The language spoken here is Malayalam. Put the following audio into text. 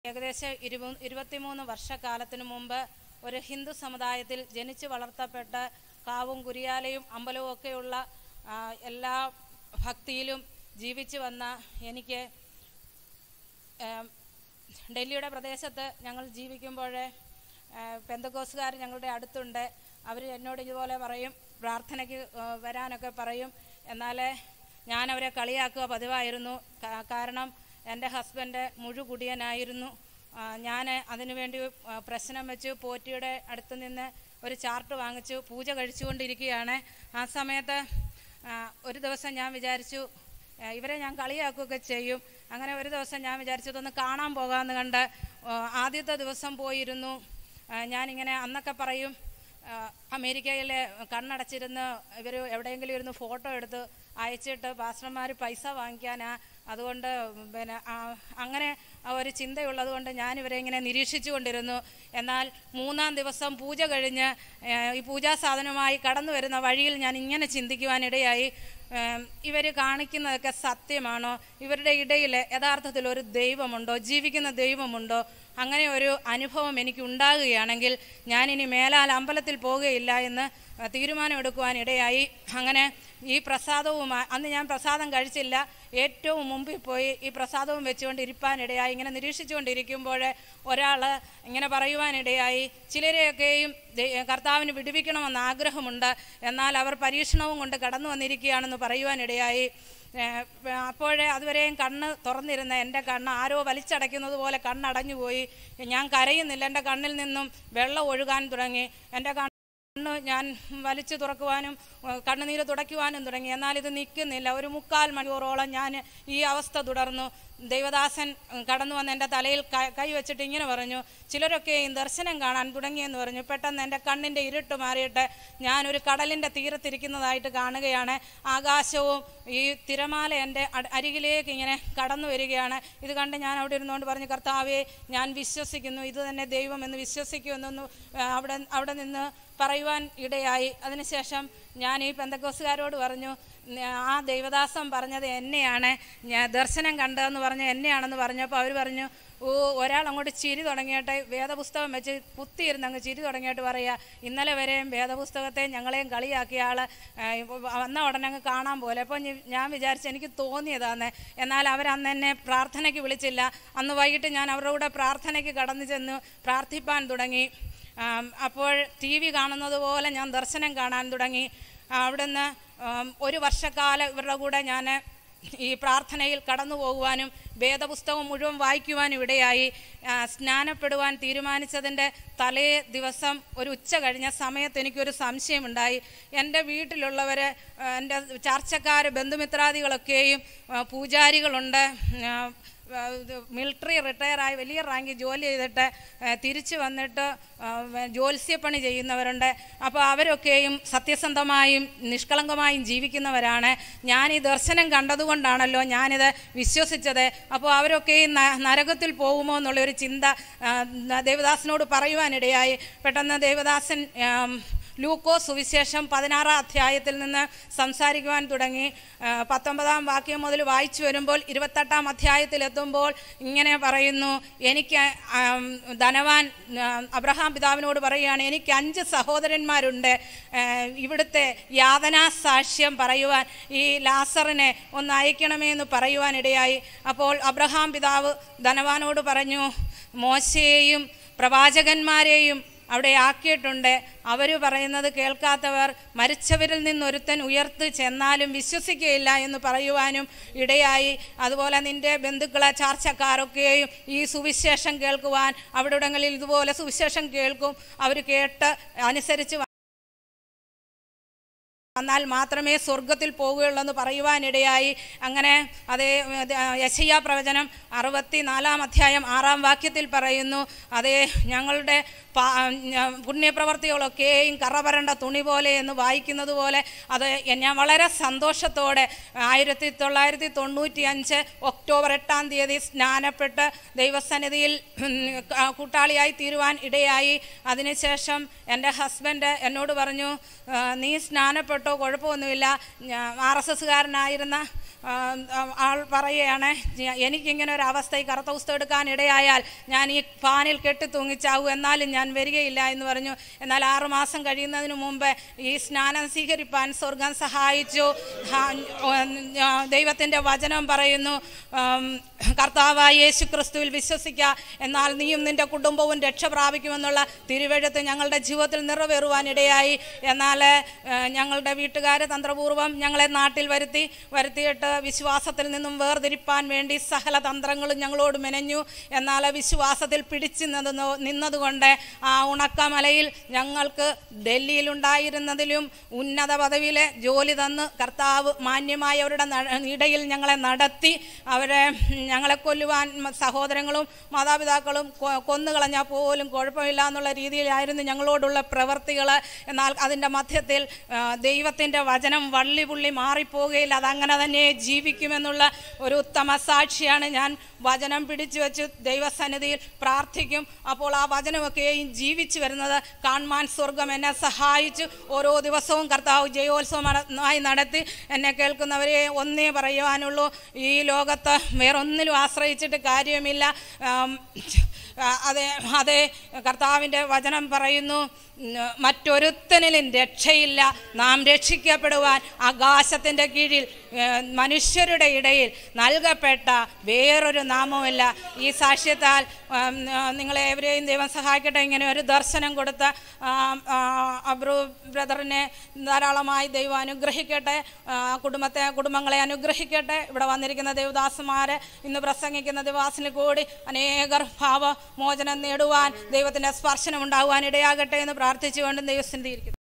ഏകദേശം ഇരുപ ഇരുപത്തിമൂന്ന് വർഷക്കാലത്തിനു മുമ്പ് ഒരു ഹിന്ദു സമുദായത്തിൽ ജനിച്ചു വളർത്തപ്പെട്ട് കാവും കുരിയാലയും അമ്പലവും ഒക്കെയുള്ള ആ, എല്ലാ ഭക്തിയിലും ജീവിച്ചു വന്ന എനിക്ക് ഏം, ഡൽഹിയുടെ പ്രദേശത്ത് ഞങ്ങൾ ജീവിക്കുമ്പോൾ പെന്തക്കോസുകാർ ഞങ്ങളുടെ അടുത്തുണ്ട് അവർ എന്നോട് ഇതുപോലെ പറയും പ്രാർത്ഥനയ്ക്ക് ഏ, വരാനൊക്കെ പറയും എന്നാൽ ഞാൻ അവരെ കളിയാക്കുക പതിവായിരുന്നു കാ- കാരണം എൻ്റെ ഹസ്ബൻഡ് മുഴുകുടിയനായിരുന്നു ഞാൻ അതിനുവേണ്ടി ആ, പ്രശ്നം വെച്ച് പോറ്റിയുടെ അടുത്ത് നിന്ന് ഒരു ചാർട്ട് വാങ്ങിച്ചു പൂജ കഴിച്ചുകൊണ്ടിരിക്കുകയാണ് ആ സമയത്ത് ആ, ഒരു ദിവസം ഞാൻ വിചാരിച്ചു ഏ, ഇവരെ ഞാൻ കളിയാക്കുകയൊക്കെ ചെയ്യും അങ്ങനെ ഒരു ദിവസം ഞാൻ വിചാരിച്ചു ഇതൊന്ന് കാണാൻ പോകാമെന്ന് കണ്ട് ആ, ആദ്യത്തെ ദിവസം പോയിരുന്നു ആ, ഞാനിങ്ങനെ അന്നൊക്കെ പറയും ആ, അമേരിക്കയിലെ കണ്ണടച്ചിരുന്ന് ഇവർ എവിടെയെങ്കിലും ഇരുന്ന് ഫോട്ടോ എടുത്ത് അയച്ചിട്ട് പാസ്റ്റർമാർ പൈസ വാങ്ങിക്കാനാ അതുകൊണ്ട് പിന്നെ ആ, അങ്ങനെ ആ ഒരു ചിന്തയുള്ളത് കൊണ്ട് ഞാനിവരെ ഇങ്ങനെ നിരീക്ഷിച്ചു കൊണ്ടിരുന്നു എന്നാൽ മൂന്നാം ദിവസം പൂജ കഴിഞ്ഞ് ഏ, ഈ പൂജാ സാധനമായി കടന്നു വരുന്ന വഴിയിൽ ഞാൻ ഇങ്ങനെ ചിന്തിക്കുവാനിടയായി ഇവർ കാണിക്കുന്നതൊക്കെ സത്യമാണോ ഇവരുടെ ഇടയിൽ യഥാർത്ഥത്തിൽ ഒരു ദൈവമുണ്ടോ ജീവിക്കുന്ന ദൈവമുണ്ടോ അങ്ങനെ ഒരു അനുഭവം എനിക്ക് ഉണ്ടാകുകയാണെങ്കിൽ ഞാനിനി മേലാൽ അമ്പലത്തിൽ പോവുകയില്ല എന്ന് തീരുമാനമെടുക്കുവാൻ ഇടയായി അങ്ങനെ ഈ പ്രസാദവുമായി അന്ന് ഞാൻ പ്രസാദം കഴിച്ചില്ല ഏറ്റവും മുമ്പിൽ പോയി ഈ പ്രസാദവും വെച്ചുകൊണ്ട് ഇരിപ്പാനിടയായി ഇങ്ങനെ നിരീക്ഷിച്ചുകൊണ്ടിരിക്കുമ്പോൾ ഒരാൾ ഇങ്ങനെ പറയുവാനിടയായി ചിലരെയൊക്കെയും ദൈ- കർത്താവിന് വിടുവിക്കണമെന്ന് ആഗ്രഹമുണ്ട് എന്നാൽ അവർ പരീക്ഷണവും കൊണ്ട് കടന്നു വന്നിരിക്കുകയാണെന്ന് പറയുവാനിടയായി ഏഹ് അപ്പോഴേ അതുവരെയും കണ്ണ് തുറന്നിരുന്ന എൻ്റെ കണ്ണ് ആരോ വലിച്ചടയ്ക്കുന്നത് പോലെ കണ്ണടഞ്ഞു പോയി ഞാൻ കരയുന്നില്ല എൻ്റെ കണ്ണിൽ നിന്നും വെള്ളം ഒഴുകാൻ തുടങ്ങി എൻ്റെ കണ്ണ് കണ്ണ് ഞാൻ വലിച്ചു തുറക്കുവാനും ഏഹ് കണ്ണുനീര് തുടയ്ക്കുവാനും തുടങ്ങി എന്നാൽ ഇത് നിൽക്കുന്നില്ല ഒരു മുക്കാൽ മണിക്കൂറോളം ഞാൻ ഈ അവസ്ഥ തുടർന്നു ദൈവദാസൻ ഉം, കടന്നു വന്ന് എൻ്റെ തലയിൽ ക- കൈ വെച്ചിട്ട് ഇങ്ങനെ പറഞ്ഞു ചിലരൊക്കെയും ദർശനം കാണാൻ തുടങ്ങിയെന്ന് പറഞ്ഞു പെട്ടെന്ന് എൻ്റെ കണ്ണിൻ്റെ ഇരുട്ട് മാറിയിട്ട് ഞാനൊരു കടലിൻ്റെ തീരത്തിരിക്കുന്നതായിട്ട് കാണുകയാണ് ആകാശവും ഈ തിരമാല എൻ്റെ അട- അരികിലേക്ക് ഇങ്ങനെ കടന്നു വരികയാണ് ഇത് കണ്ട് ഞാൻ അവിടെ ഇരുന്നുകൊണ്ട് പറഞ്ഞു കർത്താവെ ഞാൻ വിശ്വസിക്കുന്നു ഇത് തന്നെ ദൈവം എന്ന് വിശ്വസിക്കുമെന്നൊന്ന് ആ, അവിടെ അവിടെ നിന്ന് പറയുവാൻ ഇടയായി അതിനുശേഷം ഞാൻ ഈ പെന്തക്കോസുകാരോട് പറഞ്ഞു "ന- ആ ദൈവദാസം പറഞ്ഞത് എന്നെയാണ് ഞാൻ ദർശനം കണ്ടതെന്ന് പറഞ്ഞ് എന്നെയാണെന്ന് പറഞ്ഞപ്പോൾ അവർ പറഞ്ഞു ഓ ഒരാൾ അങ്ങോട്ട് ചിരി തുടങ്ങിയിട്ട് വേദപുസ്തകം വെച്ച് കുത്തിയിരുന്ന് അങ്ങ് ചിരി തുടങ്ങിയിട്ട് പറയുക ഇന്നലെ വരെയും വേദപുസ്തകത്തെ ഞങ്ങളെയും കളിയാക്കിയ ആൾ വന്ന ഉടനെ അങ്ങ് കാണാൻ പോലെ അപ്പോൾ ഞ- ഞാൻ വിചാരിച്ചു എനിക്ക് തോന്നിയതാണ് എന്നാൽ അവരന്ന് എന്നെ പ്രാർത്ഥനയ്ക്ക് വിളിച്ചില്ല അന്ന് വൈകിട്ട് ഞാൻ അവരുടെ കൂടെ പ്രാർത്ഥനയ്ക്ക് കടന്നു ചെന്ന് പ്രാർത്ഥിപ്പാൻ തുടങ്ങി ആം, അപ്പോൾ ടി വി കാണുന്നത് പോലെ ഞാൻ ദർശനം കാണാൻ തുടങ്ങി ആ, അവിടുന്ന് ആം, ഒരു വർഷക്കാലം ഇവരുടെ കൂടെ ഞാൻ ഈ പ്രാർത്ഥനയിൽ കടന്നു പോകുവാനും വേദപുസ്തകം മുഴുവൻ വായിക്കുവാനും ഇടയായി ആ, സ്നാനപ്പെടുവാൻ തീരുമാനിച്ചതിൻ്റെ തലേ ദിവസം ഒരു ഉച്ച കഴിഞ്ഞ സമയത്ത് എനിക്കൊരു സംശയമുണ്ടായി എൻ്റെ വീട്ടിലുള്ളവർ എൻ്റെ ചർച്ചക്കാർ ബന്ധുമിത്രാദികളൊക്കെയും ആ, പൂജാരികളുണ്ട് ആ, മിലിറ്ററി റിട്ടയറായി വലിയ റാങ്കിൽ ജോലി ചെയ്തിട്ട് ആ, തിരിച്ചു വന്നിട്ട് ആ, ജ്യോത്സ്യപ്പണി ചെയ്യുന്നവരുണ്ട് അപ്പോൾ അവരൊക്കെയും സത്യസന്ധമായും നിഷ്കളങ്കമായും ജീവിക്കുന്നവരാണ് ഞാൻ ഈ ദർശനം കണ്ടതുകൊണ്ടാണല്ലോ ഞാനിത് വിശ്വസിച്ചത് അപ്പോൾ അവരൊക്കെയും ന- നരകത്തിൽ പോകുമോ എന്നുള്ളൊരു ചിന്ത ആ, ദേവദാസനോട് പറയുവാനിടയായി പെട്ടെന്ന് ദേവദാസൻ ആം, ലൂക്കോ സുവിശേഷം പതിനാറാം അധ്യായത്തിൽ നിന്ന് സംസാരിക്കുവാൻ തുടങ്ങി ആ, പത്തൊമ്പതാം വാക്യം മുതൽ വായിച്ചു വരുമ്പോൾ ഇരുപത്തെട്ടാം അധ്യായത്തിലെത്തുമ്പോൾ ഇങ്ങനെ പറയുന്നു എനിക്ക് ആം, ധനവാൻ ആ, അബ്രഹാം പിതാവിനോട് പറയുകയാണ് എനിക്ക് അഞ്ച് സഹോദരന്മാരുണ്ട് ആ, ഇവിടുത്തെ യാതനാ സാക്ഷ്യം പറയുവാൻ ഈ ലാസറിനെ ഒന്ന് അയക്കണമേ എന്ന് പറയുവാനിടയായി അപ്പോൾ അബ്രഹാം പിതാവ് ധനവാനോട് പറഞ്ഞു മോശയെയും പ്രവാചകന്മാരെയും അവിടെ ആക്കിയിട്ടുണ്ട് അവർ പറയുന്നത് കേൾക്കാത്തവർ മരിച്ചവരിൽ നിന്നൊരുത്തൻ ഉയർത്ത് ചെന്നാലും വിശ്വസിക്കുകയില്ല എന്ന് പറയുവാനും ഇടയായി അതുപോലെ നിന്റെ ബന്ധുക്കളെ ചാർച്ചക്കാരൊക്കെയും ഈ സുവിശേഷം കേൾക്കുവാൻ അവിടെയിടങ്ങളിൽ ഇതുപോലെ സുവിശേഷം കേൾക്കും അവർ കേട്ട് അനുസരിച്ച് വന്നാൽ മാത്രമേ സ്വർഗത്തിൽ പോവുകയുള്ളൂ എന്ന് പറയുവാനിടയായി അങ്ങനെ അതേ യശയ്യ പ്രവചനം അറുപത്തി നാലാം അധ്യായം ആറാം വാക്യത്തിൽ പറയുന്നു അതേ ഞങ്ങളുടെ പാ- ഞ- പുണ്യപ്രവർത്തികളൊക്കെയും കറപരണ്ട തുണി പോലെ എന്ന് വായിക്കുന്നത് പോലെ അത് ഞാൻ വളരെ സന്തോഷത്തോടെ ആയിരത്തി തൊള്ളായിരത്തി തൊണ്ണൂറ്റി അഞ്ച് ഒക്ടോബർ എട്ടാം തീയതി സ്നാനപ്പെട്ട് ദൈവസന്നിധിയിൽ ഉം, ക- കൂട്ടാളിയായി തീരുവാൻ ഇടയായി അതിനുശേഷം എൻ്റെ ഹസ്ബൻഡ് എന്നോട് പറഞ്ഞു "ആ, നീ സ്നാനപ്പെട്ടോ കുഴപ്പമൊന്നുമില്ല ആർ എസ് എസ്സുകാരനായിരുന്ന ആ, ആ, ആൾ പറയുകയാണ് "ഞ- എനിക്കിങ്ങനെ ഒരു അവസ്ഥ ഈ കറുത്ത പുസ്തകം എടുക്കാൻ ഇടയായാൽ ഞാൻ ഈ ഫാനിൽ കെട്ടി തൂങ്ങിച്ചാവും എന്നാലും ഞാൻ വരികയില്ല എന്ന് പറഞ്ഞു എന്നാൽ ആറു മാസം കഴിയുന്നതിന് മുമ്പ് ഈ സ്നാനം സ്വീകരിപ്പാൻ സ്വർഗം സഹായിച്ചു ഹാ, ഉം, ആ, ദൈവത്തിൻ്റെ വചനം പറയുന്നു ഉം, കർത്താവായ യേശു ക്രിസ്തുവിൽ വിശ്വസിക്കുക എന്നാൽ നീയും നിന്റെ കുടുംബവും രക്ഷ പ്രാപിക്കുമെന്നുള്ള തിരുവഴുത്ത് ഞങ്ങളുടെ ജീവിതത്തിൽ നിറവേറുവാനിടയായി എന്നാൽ ഏഹ്, ഞങ്ങളുടെ വീട്ടുകാരെ തന്ത്രപൂർവ്വം ഞങ്ങളെ നാട്ടിൽ വരുത്തി വരുത്തിയിട്ട് വിശ്വാസത്തിൽ നിന്നും വേർതിരിപ്പാൻ വേണ്ടി സകല തന്ത്രങ്ങളും ഞങ്ങളോട് മെനഞ്ഞു എന്നാൽ വിശ്വാസത്തിൽ പിടിച്ചു നിന്നു നിന്നതുകൊണ്ട് ആ ഉണക്കമലയിൽ ഞങ്ങൾക്ക് ഡൽഹിയിലുണ്ടായിരുന്നതിലും ഉന്നത പദവിയിലെ ജോലി തന്ന് കർത്താവ് മാന്യമായവരുടെ ന- ഇടയിൽ ഞങ്ങളെ നടത്തി അവരെ ഞങ്ങളെ കൊല്ലുവാൻ മ- സഹോദരങ്ങളും മാതാപിതാക്കളും കൊ- കൊന്നുകളഞ്ഞാൽ പോലും കുഴപ്പമില്ല എന്നുള്ള രീതിയിലായിരുന്നു ഞങ്ങളോടുള്ള പ്രവർത്തികൾ എന്നാൽ അതിൻ്റെ മധ്യത്തിൽ ദൈവത്തിൻ്റെ വചനം വള്ളി പുള്ളി മാറിപ്പോകുകയില്ല അതങ്ങനെ തന്നെ ജീവിക്കുമെന്നുള്ള ഒരു ഉത്തമ സാക്ഷിയാണ് ഞാൻ വചനം പിടിച്ചു വെച്ച് ദൈവസന്നിധിയിൽ പ്രാർത്ഥിക്കും അപ്പോൾ ആ വചനമൊക്കെയും ജീവിച്ചു വരുന്നത് കാണുവാൻ സ്വർഗം എന്നെ സഹായിച്ചു ഓരോ ദിവസവും കർത്താവ് ജയോത്സവമായി നടത്തി എന്നെ കേൾക്കുന്നവരെ ഒന്നേ പറയുവാനുള്ളൂ ഈ ലോകത്ത് വേറൊന്നിലും ആശ്രയിച്ചിട്ട് കാര്യമില്ല ആം, ആ, അതെ അതെ കർത്താവിൻ്റെ വചനം പറയുന്നു ഉം, മറ്റൊരുത്തനിലും രക്ഷയില്ല നാം രക്ഷിക്കപ്പെടുവാൻ ആകാശത്തിൻ്റെ കീഴിൽ ഏ, മനുഷ്യരുടെ ഇടയിൽ നൽകപ്പെട്ട വേറൊരു നാമവുമില്ല ഈ സാക്ഷ്യത്താൽ ഉം, ആ, നിങ്ങളെ എവരെയും ദൈവം സഹായിക്കട്ടെ ഇങ്ങനെ ഒരു ദർശനം കൊടുത്ത ആ, ആ, അബ്രു ബ്രദറിനെ ധാരാളമായി ദൈവം അനുഗ്രഹിക്കട്ടെ ആ, കുടുംബത്തെ കുടുംബങ്ങളെ അനുഗ്രഹിക്കട്ടെ ഇവിടെ വന്നിരിക്കുന്ന ദേവദാസന്മാരെ ഇന്ന് പ്രസംഗിക്കുന്ന ദേവാസിന് കൂടി അനേകർ ഭാവമോചനം നേടുവാൻ ദൈവത്തിൻ്റെ സ്പർശനം ഉണ്ടാകുവാൻ ഇടയാകട്ടെ എന്ന് പ്രാർത്ഥിച്ചുകൊണ്ട് ദൈവസ്ഥിതിയിരിക്കുന്നു